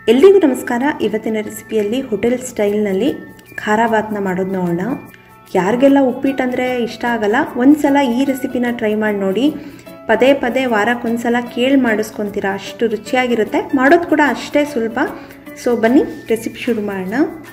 ಎಲ್ರಿಗೂ ನಮಸ್ಕಾರ ಇವತ್ತಿನ ರೆಸಿಪಿಯಲ್ಲಿ ಹೋಟೆಲ್ ಸ್ಟೈಲ್ನಲ್ಲಿ ಖಾರ ಭಾತ್ನ ಮಾಡೋದು ನೋಡೋಣ ಯಾರಿಗೆಲ್ಲ ಉಪ್ಪಿಟ್ಟು ಅಂದರೆ ಇಷ್ಟ ಆಗಲ್ಲ ಒಂದ್ಸಲ ಈ ರೆಸಿಪಿನ ಟ್ರೈ ಮಾಡಿ ನೋಡಿ ಪದೇ ಪದೇ ವಾರಕ್ಕೊಂದ್ಸಲ ಕೇಳಿ ಮಾಡಿಸ್ಕೊತೀರಾ ಅಷ್ಟು ರುಚಿಯಾಗಿರುತ್ತೆ ಮಾಡೋದು ಕೂಡ ಅಷ್ಟೇ ಸುಲಭ ಸೊ ಬನ್ನಿ ರೆಸಿಪಿ ಶುರು ಮಾಡೋಣ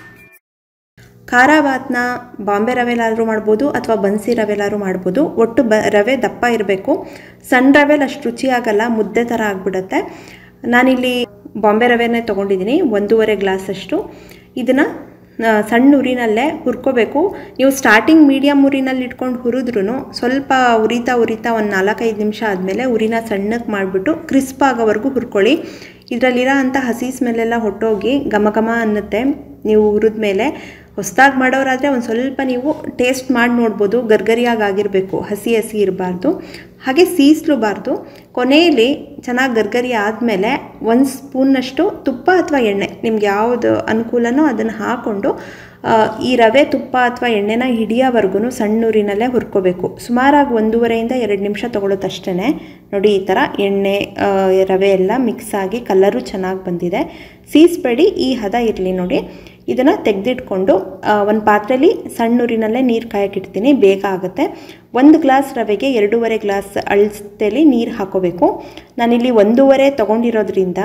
ಖಾರ ಭಾತ್ನ ಬಾಂಬೆ ರವೆಲಾದರೂ ಮಾಡ್ಬೋದು ಅಥವಾ ಬನ್ಸಿ ರವೆಲಾದರೂ ಮಾಡ್ಬೋದು ಒಟ್ಟು ಬ ರವೆ ದಪ್ಪ ಇರಬೇಕು ಸಣ್ಣ ರವೆಲಿ ಅಷ್ಟು ರುಚಿಯಾಗಲ್ಲ ಮುದ್ದೆ ಥರ ಆಗಿಬಿಡುತ್ತೆ ನಾನಿಲ್ಲಿ ಬಾಂಬೆ ರವೆನೇ ತೊಗೊಂಡಿದ್ದೀನಿ ಒಂದೂವರೆ ಗ್ಲಾಸಷ್ಟು ಇದನ್ನು ಸಣ್ಣ ಉರಿನಲ್ಲೇ ಹುರ್ಕೋಬೇಕು ನೀವು ಸ್ಟಾರ್ಟಿಂಗ್ ಮೀಡಿಯಮ್ ಉರಿನಲ್ಲಿ ಇಟ್ಕೊಂಡು ಹುರಿದ್ರೂ ಸ್ವಲ್ಪ ಉರಿತಾ ಉರಿತಾ ಒಂದು ನಾಲ್ಕೈದು ನಿಮಿಷ ಆದಮೇಲೆ ಉರಿನ ಸಣ್ಣಕ್ಕೆ ಮಾಡಿಬಿಟ್ಟು ಕ್ರಿಸ್ಪ್ ಆಗೋವರೆಗೂ ಹುರ್ಕೊಳ್ಳಿ ಇದರಲ್ಲಿರೋ ಅಂಥ ಹಸಿ ಸ್ಮೆಲ್ಲೆಲ್ಲ ಹೊಟ್ಟೋಗಿ ಘಮ ಘಮ ಅನ್ನುತ್ತೆ ನೀವು ಹುರಿದ ಮೇಲೆ ಹೊಸದಾಗಿ ಮಾಡೋರಾದರೆ ಒಂದು ಸ್ವಲ್ಪ ನೀವು ಟೇಸ್ಟ್ ಮಾಡಿ ನೋಡ್ಬೋದು ಗರ್ಗರಿಯಾಗಿ ಆಗಿರಬೇಕು ಹಸಿ ಹಸಿ ಇರಬಾರ್ದು ಹಾಗೆ ಸೀಸ್ಲೂಬಾರ್ದು ಕೊನೆಯಲ್ಲಿ ಚೆನ್ನಾಗಿ ಗರ್ಗರಿ ಆದಮೇಲೆ ಒಂದು ಸ್ಪೂನ್ನಷ್ಟು ತುಪ್ಪ ಅಥವಾ ಎಣ್ಣೆ ನಿಮ್ಗೆ ಯಾವುದು ಅನುಕೂಲನೋ ಅದನ್ನು ಹಾಕ್ಕೊಂಡು ಈ ರವೆ ತುಪ್ಪ ಅಥವಾ ಎಣ್ಣೆನ ಹಿಡಿಯೋವರೆಗೂ ಸಣ್ಣೂರಿನಲ್ಲೇ ಹುರ್ಕೋಬೇಕು ಸುಮಾರಾಗಿ ಒಂದೂವರೆಯಿಂದ ಎರಡು ನಿಮಿಷ ತೊಗೊಳುತ್ತಷ್ಟೇ ನೋಡಿ ಈ ಥರ ಎಣ್ಣೆ ರವೆ ಎಲ್ಲ ಮಿಕ್ಸ್ ಆಗಿ ಕಲರು ಚೆನ್ನಾಗಿ ಬಂದಿದೆ ಸೀಸ್ಬೇಡಿ ಈ ಹದ ಇರಲಿ ನೋಡಿ ಇದನ್ನು ತೆಗೆದಿಟ್ಕೊಂಡು ಒಂದು ಪಾತ್ರೆಯಲ್ಲಿ ಸಣ್ಣೂರಿನಲ್ಲೇ ನೀರು ಕಾಯಕ್ಕಿಡ್ತೀನಿ ಬೇಗ ಆಗುತ್ತೆ ಒಂದು ಗ್ಲಾಸ್ ರವೆಗೆ ಎರಡೂವರೆ ಗ್ಲಾಸ್ ಅಳತೆಲಿ ನೀರು ಹಾಕೋಬೇಕು ನಾನಿಲ್ಲಿ ಒಂದೂವರೆ ತೊಗೊಂಡಿರೋದ್ರಿಂದ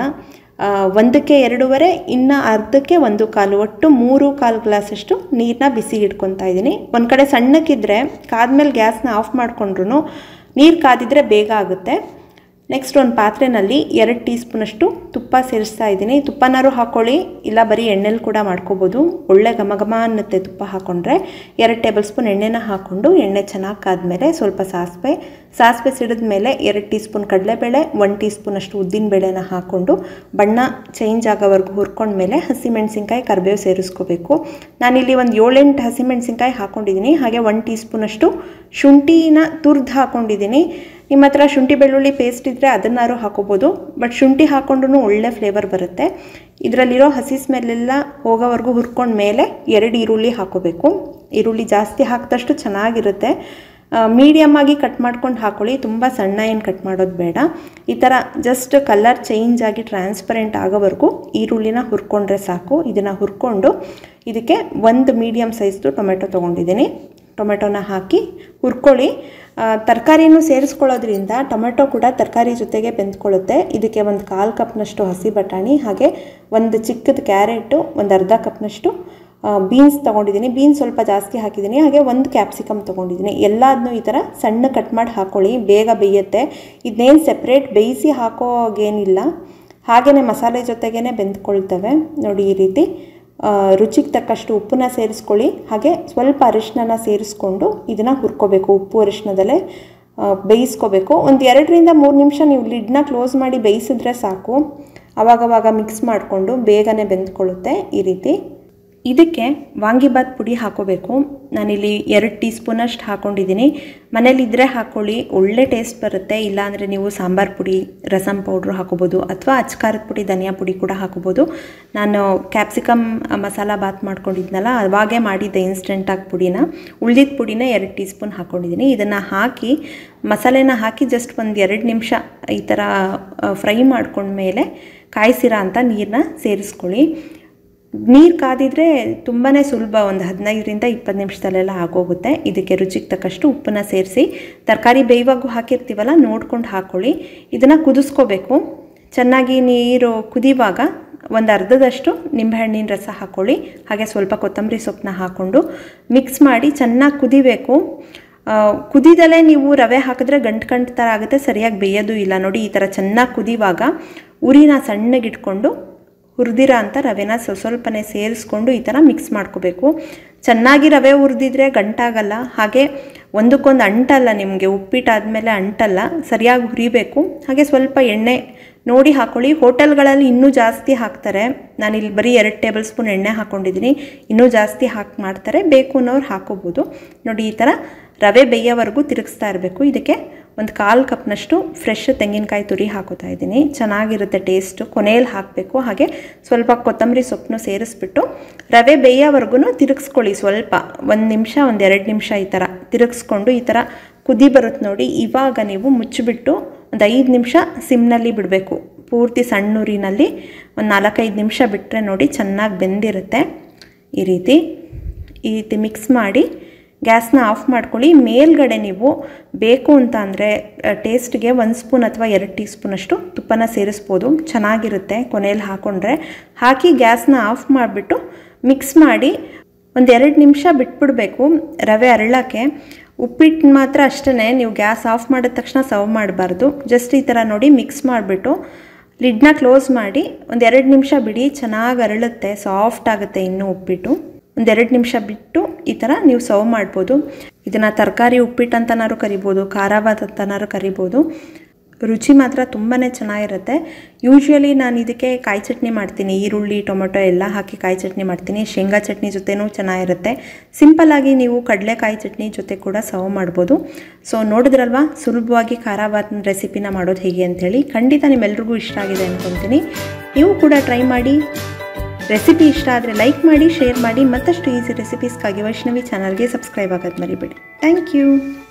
ಒಂದಕ್ಕೆ ಎರಡೂವರೆ ಇನ್ನು ಅರ್ಧಕ್ಕೆ ಒಂದು ಕಾಲು ಒಟ್ಟು ಮೂರು ಕಾಲು ಗ್ಲಾಸಷ್ಟು ನೀರನ್ನ ಬಿಸಿಗೆ ಇಟ್ಕೊತಾ ಇದ್ದೀನಿ ಒಂದು ಕಡೆ ಸಣ್ಣಕ್ಕಿದ್ರೆ ಕಾದ್ಮೇಲೆ ಗ್ಯಾಸ್ನ ಆಫ್ ಮಾಡಿಕೊಂಡ್ರು ನೀರು ಕಾದಿದ್ರೆ ಬೇಗ ಆಗುತ್ತೆ ನೆಕ್ಸ್ಟ್ ಒಂದು ಪಾತ್ರೆನಲ್ಲಿ ಎರಡು ಟೀ ಸ್ಪೂನಷ್ಟು ತುಪ್ಪ ಸೇರಿಸ್ತಾ ಇದ್ದೀನಿ ತುಪ್ಪನಾರು ಹಾಕ್ಕೊಳ್ಳಿ ಇಲ್ಲ ಬರೀ ಎಣ್ಣೆಲಿ ಕೂಡ ಮಾಡ್ಕೋಬೋದು ಒಳ್ಳೆ ಘಮ ಘಮ ಅನ್ನುತ್ತೆ ತುಪ್ಪ ಹಾಕ್ಕೊಂಡ್ರೆ ಎರಡು ಟೇಬಲ್ ಸ್ಪೂನ್ ಎಣ್ಣೆನ ಹಾಕ್ಕೊಂಡು ಎಣ್ಣೆ ಚೆನ್ನಾಗಿ ಕಾದ್ಮೇಲೆ ಸ್ವಲ್ಪ ಸಾಸಿವೆ ಸಾಸಿವೆ ಸಿಡಿದ ಮೇಲೆ ಎರಡು ಟೀ ಸ್ಪೂನ್ ಕಡಲೆಬೇಳೆ ಒನ್ ಟೀ ಸ್ಪೂನಷ್ಟು ಉದ್ದಿನಬೇಳೆನ ಹಾಕ್ಕೊಂಡು ಬಣ್ಣ ಚೇಂಜ್ ಆಗೋವರೆಗೂ ಹುರ್ಕೊಂಡ್ಮೇಲೆ ಹಸಿಮೆಣಸಿನ್ಕಾಯಿ ಕರಿಬೇವು ಸೇರಿಸ್ಕೋಬೇಕು ನಾನಿಲ್ಲಿ ಒಂದು ಏಳೆಂಟು ಹಸಿಮೆಣಸಿನ್ಕಾಯಿ ಹಾಕ್ಕೊಂಡಿದ್ದೀನಿ ಹಾಗೆ ಒನ್ ಟೀ ಸ್ಪೂನಷ್ಟು ಶುಂಠಿನ ತುರ್ದು ಹಾಕ್ಕೊಂಡಿದ್ದೀನಿ ನಿಮ್ಮ ಹತ್ರ ಶುಂಠಿ ಬೆಳ್ಳುಳ್ಳಿ ಪೇಸ್ಟ್ ಇದ್ದರೆ ಅದನ್ನಾರು ಹಾಕೋಬೋದು ಬಟ್ ಶುಂಠಿ ಹಾಕ್ಕೊಂಡ್ರೂ ಒಳ್ಳೆ ಫ್ಲೇವರ್ ಬರುತ್ತೆ ಇದರಲ್ಲಿರೋ ಹಸಿ ಸ್ಮೆಲ್ಲೆಲ್ಲ ಹೋಗೋವರೆಗೂ ಹುರ್ಕೊಂಡ ಮೇಲೆ ಎರಡು ಈರುಳ್ಳಿ ಹಾಕೋಬೇಕು ಈರುಳ್ಳಿ ಜಾಸ್ತಿ ಹಾಕಿದಷ್ಟು ಚೆನ್ನಾಗಿರುತ್ತೆ ಮೀಡಿಯಮ್ ಆಗಿ ಕಟ್ ಮಾಡ್ಕೊಂಡು ಹಾಕೊಳ್ಳಿ ತುಂಬ ಸಣ್ಣ ಏನು ಕಟ್ ಮಾಡೋದು ಬೇಡ ಈ ಥರ ಜಸ್ಟ್ ಕಲರ್ ಚೇಂಜ್ ಆಗಿ ಟ್ರಾನ್ಸ್ಪರೆಂಟ್ ಆಗೋವರೆಗೂ ಈರುಳ್ಳಿನ ಹುರ್ಕೊಂಡ್ರೆ ಸಾಕು ಇದನ್ನು ಹುರ್ಕೊಂಡು ಇದಕ್ಕೆ ಒಂದು ಮೀಡಿಯಮ್ ಸೈಜ್ದು ಟೊಮೆಟೊ ತೊಗೊಂಡಿದ್ದೀನಿ ಟೊಮೆಟೊನ ಹಾಕಿ ಹುರ್ಕೊಳ್ಳಿ ತರಕಾರಿನೂ ಸೇರಿಸ್ಕೊಳ್ಳೋದ್ರಿಂದ ಟೊಮೆಟೊ ಕೂಡ ತರಕಾರಿ ಜೊತೆಗೆ ಬೆಂದ್ಕೊಳ್ಳುತ್ತೆ ಇದಕ್ಕೆ ಒಂದು ಕಾಲು ಕಪ್ನಷ್ಟು ಹಸಿ ಬಟಾಣಿ ಹಾಗೆ ಒಂದು ಚಿಕ್ಕದ ಕ್ಯಾರೆಟು ಒಂದು ಅರ್ಧ ಕಪ್ನಷ್ಟು ಬೀನ್ಸ್ ತೊಗೊಂಡಿದ್ದೀನಿ ಬೀನ್ಸ್ ಸ್ವಲ್ಪ ಜಾಸ್ತಿ ಹಾಕಿದ್ದೀನಿ ಹಾಗೆ ಒಂದು ಕ್ಯಾಪ್ಸಿಕಮ್ ತೊಗೊಂಡಿದ್ದೀನಿ ಎಲ್ಲದನ್ನೂ ಈ ಥರ ಸಣ್ಣ ಕಟ್ ಮಾಡಿ ಹಾಕ್ಕೊಳ್ಳಿ ಬೇಗ ಬೇಯುತ್ತೆ ಇದನ್ನೇನು ಸೆಪ್ರೇಟ್ ಬೇಯಿಸಿ ಹಾಕೋಗೇನಿಲ್ಲ ಹಾಗೆಯೇ ಮಸಾಲೆ ಜೊತೆಗೇ ಬೆಂದ್ಕೊಳ್ತವೆ ನೋಡಿ ಈ ರೀತಿ ರುಚಿಗೆ ತಕ್ಕಷ್ಟು ಉಪ್ಪನ್ನ ಸೇರಿಸ್ಕೊಳ್ಳಿ ಹಾಗೆ ಸ್ವಲ್ಪ ಅರಿಶಿನ ಸೇರಿಸ್ಕೊಂಡು ಇದನ್ನು ಹುರ್ಕೋಬೇಕು ಉಪ್ಪು ಅರಿಶಿನದಲ್ಲೇ ಬೇಯಿಸ್ಕೋಬೇಕು ಒಂದು ಎರಡರಿಂದ ಮೂರು ನಿಮಿಷ ನೀವು ಲಿಡ್ನ ಕ್ಲೋಸ್ ಮಾಡಿ ಬೇಯಿಸಿದ್ರೆ ಸಾಕು ಅವಾಗವಾಗ ಮಿಕ್ಸ್ ಮಾಡಿಕೊಂಡು ಬೇಗನೆ ಬೆಂದ್ಕೊಳ್ಳುತ್ತೆ ಈ ರೀತಿ ಇದಕ್ಕೆ ವಾಂಗಿಬಾತ್ ಪುಡಿ ಹಾಕೋಬೇಕು ನಾನಿಲ್ಲಿ ಎರಡು ಟೀ ಸ್ಪೂನಷ್ಟು ಹಾಕ್ಕೊಂಡಿದ್ದೀನಿ ಮನೇಲಿದ್ದರೆ ಹಾಕ್ಕೊಳ್ಳಿ ಒಳ್ಳೆ ಟೇಸ್ಟ್ ಬರುತ್ತೆ ಇಲ್ಲಾಂದರೆ ನೀವು ಸಾಂಬಾರು ಪುಡಿ ರಸಮ್ ಪೌಡ್ರು ಹಾಕೋಬೋದು ಅಥವಾ ಅಚ್ಕಾರದ ಪುಡಿ ಧನಿಯಾ ಪುಡಿ ಕೂಡ ಹಾಕೋಬೋದು ನಾನು ಕ್ಯಾಪ್ಸಿಕಮ್ ಮಸಾಲ ಬಾತ್ ಮಾಡ್ಕೊಂಡಿದ್ನಲ್ಲ ಅವಾಗೇ ಮಾಡಿದ್ದೆ ಇನ್ಸ್ಟೆಂಟಾಗಿ ಪುಡಿನ ಉಳ್ದಿದ್ದ ಪುಡಿನ ಎರಡು ಟೀ ಸ್ಪೂನ್ ಹಾಕ್ಕೊಂಡಿದ್ದೀನಿ ಇದನ್ನು ಹಾಕಿ ಮಸಾಲೆನ ಹಾಕಿ ಜಸ್ಟ್ ಒಂದು ಎರಡು ನಿಮಿಷ ಈ ಥರ ಫ್ರೈ ಮಾಡ್ಕೊಂಡ್ಮೇಲೆ ಕಾಯಿಸಿರ ಅಂತ ನೀರನ್ನ ಸೇರಿಸ್ಕೊಳ್ಳಿ ನೀರು ಕಾದಿದ್ರೆ ತುಂಬಾ ಸುಲಭ ಒಂದು ಹದಿನೈದರಿಂದ ಇಪ್ಪತ್ತು ನಿಮಿಷದಲ್ಲೆಲ್ಲ ಆಗೋಗುತ್ತೆ ಇದಕ್ಕೆ ರುಚಿಗೆ ತಕ್ಕಷ್ಟು ಉಪ್ಪನ್ನ ಸೇರಿಸಿ ತರಕಾರಿ ಬೇಯುವಾಗೂ ಹಾಕಿರ್ತೀವಲ್ಲ ನೋಡ್ಕೊಂಡು ಹಾಕ್ಕೊಳ್ಳಿ ಇದನ್ನು ಕುದಿಸ್ಕೋಬೇಕು ಚೆನ್ನಾಗಿ ನೀರು ಕುದಿಯುವಾಗ ಒಂದು ಅರ್ಧದಷ್ಟು ನಿಂಬೆಹಣ್ಣಿನ ರಸ ಹಾಕ್ಕೊಳ್ಳಿ ಹಾಗೆ ಸ್ವಲ್ಪ ಕೊತ್ತಂಬರಿ ಸೊಪ್ಪನ್ನ ಹಾಕ್ಕೊಂಡು ಮಿಕ್ಸ್ ಮಾಡಿ ಚೆನ್ನಾಗಿ ಕುದಿಬೇಕು ಕುದಿದಲೇ ನೀವು ರವೆ ಹಾಕಿದ್ರೆ ಗಂಟು ಗಂಟು ಥರ ಆಗುತ್ತೆ ಸರಿಯಾಗಿ ಬೇಯೋದು ಇಲ್ಲ ನೋಡಿ ಈ ಥರ ಚೆನ್ನಾಗಿ ಕುದಿಯುವಾಗ ಉರಿನ ಸಣ್ಣಗಿಟ್ಕೊಂಡು ಹುರಿದಿರೋ ಅಂಥ ರವೆನ ಸ್ವ ಸ್ವಲ್ಪನೇ ಸೇರಿಸ್ಕೊಂಡು ಈ ಥರ ಮಿಕ್ಸ್ ಮಾಡ್ಕೋಬೇಕು ಚೆನ್ನಾಗಿ ರವೆ ಹುರಿದಿದ್ರೆ ಗಂಟಾಗಲ್ಲ ಹಾಗೆ ಒಂದಕ್ಕೊಂದು ಅಂಟಲ್ಲ ನಿಮಗೆ ಉಪ್ಪಿಟ್ಟಾದಮೇಲೆ ಅಂಟಲ್ಲ ಸರಿಯಾಗಿ ಹುರಿಬೇಕು ಹಾಗೆ ಸ್ವಲ್ಪ ಎಣ್ಣೆ ನೋಡಿ ಹಾಕ್ಕೊಳ್ಳಿ ಹೋಟೆಲ್ಗಳಲ್ಲಿ ಇನ್ನೂ ಜಾಸ್ತಿ ಹಾಕ್ತಾರೆ ನಾನಿಲ್ಲಿ ಬರೀ ಎರಡು ಟೇಬಲ್ ಸ್ಪೂನ್ ಎಣ್ಣೆ ಹಾಕ್ಕೊಂಡಿದ್ದೀನಿ ಇನ್ನೂ ಜಾಸ್ತಿ ಹಾಕಿ ಮಾಡ್ತಾರೆ ಬೇಕು ಅನ್ನೋರು ಹಾಕೋಬೋದು ನೋಡಿ ಈ ಥರ ರವೆ ಬೇಯೋವರೆಗೂ ತಿರುಗಿಸ್ತಾ ಇರಬೇಕು ಇದಕ್ಕೆ ಒಂದು ಕಾಲು ಕಪ್ನಷ್ಟು ಫ್ರೆಶ್ ತೆಂಗಿನಕಾಯಿ ತುರಿ ಹಾಕೋತಾ ಇದ್ದೀನಿ ಚೆನ್ನಾಗಿರುತ್ತೆ ಟೇಸ್ಟು ಕೊನೆಯಲ್ಲಿ ಹಾಕಬೇಕು ಹಾಗೆ ಸ್ವಲ್ಪ ಕೊತ್ತಂಬರಿ ಸೊಪ್ಪನ್ನು ಸೇರಿಸ್ಬಿಟ್ಟು ರವೆ ಬೇಯೋವರೆಗೂ ತಿರುಗಿಸ್ಕೊಳ್ಳಿ ಸ್ವಲ್ಪ ಒಂದು ನಿಮಿಷ ಒಂದು ಎರಡು ನಿಮಿಷ ಈ ಥರ ತಿರುಗಿಸ್ಕೊಂಡು ಈ ಥರ ಕುದಿ ಬರುತ್ತೆ ನೋಡಿ ಇವಾಗ ನೀವು ಮುಚ್ಚಿಬಿಟ್ಟು ಒಂದು ಐದು ನಿಮಿಷ ಸಿಮ್ನಲ್ಲಿ ಬಿಡಬೇಕು ಪೂರ್ತಿ ಸಣ್ಣ ಉರಿನಲ್ಲಿ ಒಂದು ನಾಲ್ಕೈದು ನಿಮಿಷ ಬಿಟ್ಟರೆ ನೋಡಿ ಚೆನ್ನಾಗಿ ಬೆಂದಿರುತ್ತೆ ಈ ರೀತಿ ಈ ರೀತಿ ಮಿಕ್ಸ್ ಮಾಡಿ ಗ್ಯಾಸ್ನ ಆಫ್ ಮಾಡ್ಕೊಳ್ಳಿ ಮೇಲ್ಗಡೆ ನೀವು ಬೇಕು ಅಂತ ಅಂದರೆ ಟೇಸ್ಟ್ಗೆ ಒಂದು ಸ್ಪೂನ್ ಅಥವಾ ಎರಡು ಟೀ ಸ್ಪೂನಷ್ಟು ತುಪ್ಪನ ಸೇರಿಸ್ಬೋದು ಚೆನ್ನಾಗಿರುತ್ತೆ ಕೊನೆಯಲ್ಲಿ ಹಾಕ್ಕೊಂಡ್ರೆ ಹಾಕಿ ಗ್ಯಾಸ್ನ ಆಫ್ ಮಾಡಿಬಿಟ್ಟು ಮಿಕ್ಸ್ ಮಾಡಿ ಒಂದು ಎರಡು ನಿಮಿಷ ಬಿಟ್ಬಿಡಬೇಕು ರವೆ ಅರಳಕ್ಕೆ ಉಪ್ಪಿಟ್ಟು ಮಾತ್ರ ಅಷ್ಟೇ ನೀವು ಗ್ಯಾಸ್ ಆಫ್ ಮಾಡಿದ ತಕ್ಷಣ ಸರ್ವ್ ಮಾಡಬಾರ್ದು ಜಸ್ಟ್ ಈ ಥರ ನೋಡಿ ಮಿಕ್ಸ್ ಮಾಡಿಬಿಟ್ಟು ಲಿಡ್ನ ಕ್ಲೋಸ್ ಮಾಡಿ ಒಂದು ಎರಡು ನಿಮಿಷ ಬಿಡಿ ಚೆನ್ನಾಗಿ ಅರಳುತ್ತೆ ಸಾಫ್ಟ್ ಆಗುತ್ತೆ ಇನ್ನೂ ಉಪ್ಪಿಟ್ಟು ಒಂದೆರಡು ನಿಮಿಷ ಬಿಟ್ಟು ಈ ಥರ ನೀವು ಸರ್ವ್ ಮಾಡ್ಬೋದು ಇದನ್ನು ತರಕಾರಿ ಉಪ್ಪಿಟ್ಟು ಅಂತನಾದ್ರು ಕರಿಬೋದು ಖಾರ ಭಾತ್ ಅಂತನಾದ್ರು ಕರಿಬೋದು ರುಚಿ ಮಾತ್ರ ತುಂಬಾ ಚೆನ್ನಾಗಿರುತ್ತೆ ಯೂಶ್ವಲಿ ನಾನು ಇದಕ್ಕೆ ಕಾಯಿ ಚಟ್ನಿ ಮಾಡ್ತೀನಿ ಈರುಳ್ಳಿ ಟೊಮೊಟೊ ಎಲ್ಲ ಹಾಕಿ ಕಾಯಿ ಚಟ್ನಿ ಮಾಡ್ತೀನಿ ಶೇಂಗಾ ಚಟ್ನಿ ಜೊತೆನೂ ಚೆನ್ನಾಗಿರುತ್ತೆ ಸಿಂಪಲ್ಲಾಗಿ ನೀವು ಕಡಲೆಕಾಯಿ ಚಟ್ನಿ ಜೊತೆ ಕೂಡ ಸರ್ವ್ ಮಾಡ್ಬೋದು ಸೊ ನೋಡಿದ್ರಲ್ವಾ ಸುಲಭವಾಗಿ ಖಾರ ಭಾತ್ ರೆಸಿಪಿನ ಮಾಡೋದು ಹೇಗೆ ಅಂಥೇಳಿ ಖಂಡಿತ ನಿಮ್ಮೆಲ್ರಿಗೂ ಇಷ್ಟ ಆಗಿದೆ ಅಂದ್ಕೊತೀನಿ ನೀವು ಕೂಡ ಟ್ರೈ ಮಾಡಿ ರೆಸಿಪಿ ಇಷ್ಟ ಆದರೆ ಲೈಕ್ ಮಾಡಿ ಶೇರ್ ಮಾಡಿ ಮತ್ತಷ್ಟು ಈಸಿ ರೆಸಿಪೀಸ್ಗಾಗಿ ವೈಷ್ಣವಿ ಚಾನಲ್ಗೆ ಸಬ್ಸ್ಕ್ರೈಬ್ ಆಗೋದು ಮರಿಬೇಡಿ ಥ್ಯಾಂಕ್ ಯು